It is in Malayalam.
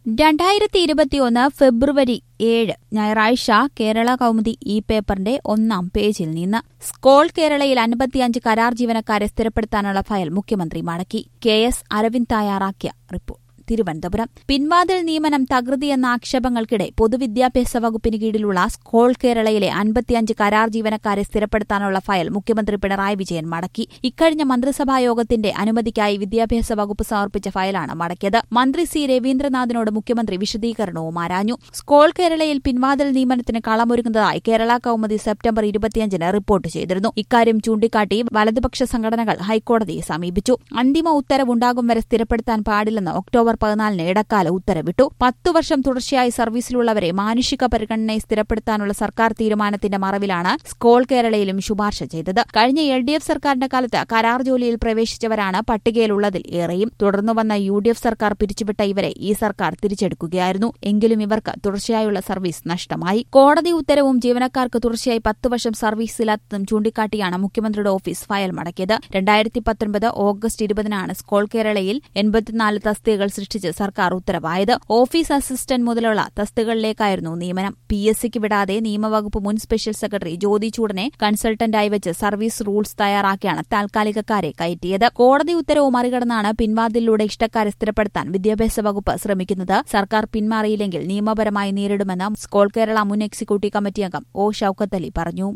രണ്ടായിരത്തി ഇരുപത്തിയൊന്ന് ഫെബ്രുവരി ഏഴ് ഞായറാഴ്ച കേരള കൗമുദി ഈ പേപ്പറിന്റെ ഒന്നാം പേജിൽ നിന്ന് സ്കോൾ കേരളയിൽ അൻപത്തിയഞ്ച് കരാർ ജീവനക്കാരെ സ്ഥിരപ്പെടുത്താനുള്ള ഫയൽ മുഖ്യമന്ത്രി മടക്കി കെ എസ് അരവിന്ദ് തയ്യാറാക്കിയ റിപ്പോർട്ട് തിരുവനന്തപുരം പിൻവാതിൽ നിയമനം തകൃതിയെന്ന ആക്ഷേപങ്ങൾക്കിടെ പൊതുവിദ്യാഭ്യാസ വകുപ്പിന് കീഴിലുള്ള സ്കോൾ കേരളയിലെ അൻപത്തിയഞ്ച് കരാർ ജീവനക്കാരെ സ്ഥിരപ്പെടുത്താനുള്ള ഫയൽ മുഖ്യമന്ത്രി പിണറായി വിജയൻ മടക്കി ഇക്കഴിഞ്ഞ മന്ത്രിസഭാ യോഗത്തിന്റെ അനുമതിക്കായി വിദ്യാഭ്യാസ വകുപ്പ് സമർപ്പിച്ച ഫയലാണ് മടക്കിയത് മന്ത്രി സി രവീന്ദ്രനാഥിനോട് മുഖ്യമന്ത്രി വിശദീകരണവും ആരാഞ്ഞു സ്കോൾ കേരളയിൽ പിൻവാതിൽ നിയമനത്തിന് കളമൊരുങ്ങുന്നതായി കേരള കൌമുദി സെപ്റ്റംബർ ഇരുപത്തിയഞ്ചിന് റിപ്പോർട്ട് ചെയ്തിരുന്നു ഇക്കാര്യം ചൂണ്ടിക്കാട്ടി വലതുപക്ഷ സംഘടനകൾ ഹൈക്കോടതിയെ സമീപിച്ചു അന്തിമ ഉത്തരവുണ്ടാകും വരെ സ്ഥിരപ്പെടുത്താൻ പാടില്ലെന്ന് ഒക്ടോബർ പതിനാലിന് ഇടക്കാല ഉത്തരവിട്ടു പത്തു വർഷം തുടർച്ചയായി സർവീസിലുള്ളവരെ മാനുഷിക പരിഗണനയെ സ്ഥിരപ്പെടുത്താനുള്ള സർക്കാർ തീരുമാനത്തിന്റെ മറവിലാണ് സ്കോൾ കേരളയിലും ശുപാർശ ചെയ്തത് കഴിഞ്ഞ എൽ ഡി എഫ് സർക്കാരിന്റെ കാലത്ത് കരാർ ജോലിയിൽ പ്രവേശിച്ചവരാണ് പട്ടികയിലുള്ളതിൽ ഏറെയും തുടർന്നു വന്ന യു ഡി എഫ് സർക്കാർ പിരിച്ചുവിട്ട ഇവരെ ഈ സർക്കാർ തിരിച്ചെടുക്കുകയായിരുന്നു എങ്കിലും ഇവർക്ക് തുടർച്ചയായുള്ള സർവീസ് നഷ്ടമായി കോടതി ഉത്തരവും ജീവനക്കാർക്ക് തുടർച്ചയായി പത്ത് വർഷം സർവീസില്ലാത്തതും ചൂണ്ടിക്കാട്ടിയാണ് മുഖ്യമന്ത്രിയുടെ ഓഫീസ് ഫയൽ മടക്കിയത് രണ്ടായിരത്തി പത്തൊൻപത് ഓഗസ്റ്റ് ഇരുപതിനാണ് സ്കോൾ കേരളയിൽ എൺപത്തിനാല് തസ്തികകൾ സൃഷ്ടിച്ച് സർക്കാർ ഉത്തരവായത് ഓഫീസ് അസിസ്റ്റന്റ് മുതലുള്ള തസ്തികകളിലേക്കായിരുന്നു നിയമനം പി എസ് സിക്ക് വിടാതെ നിയമവകുപ്പ് മുൻ സ്പെഷ്യൽ സെക്രട്ടറി ജ്യോതി ചൂടനെ കൺസൾട്ടന്റായി വെച്ച് സർവീസ് റൂൾസ് തയ്യാറാക്കിയാണ് താൽക്കാലികക്കാരെ കയറ്റിയത് കോടതി ഉത്തരവ് മറികടന്നാണ് പിൻവാതിലൂടെ ഇഷ്ടക്കാരെ സ്ഥിരപ്പെടുത്താൻ വിദ്യാഭ്യാസ വകുപ്പ് ശ്രമിക്കുന്നത് സർക്കാർ പിന്മാറിയില്ലെങ്കിൽ നിയമപരമായി നേരിടുമെന്ന് സ്കോൾ കേരള മുൻ എക്സിക്യൂട്ടീവ് കമ്മിറ്റി അംഗം ഒ ഷൌക്കത്ത് അലി പറഞ്ഞു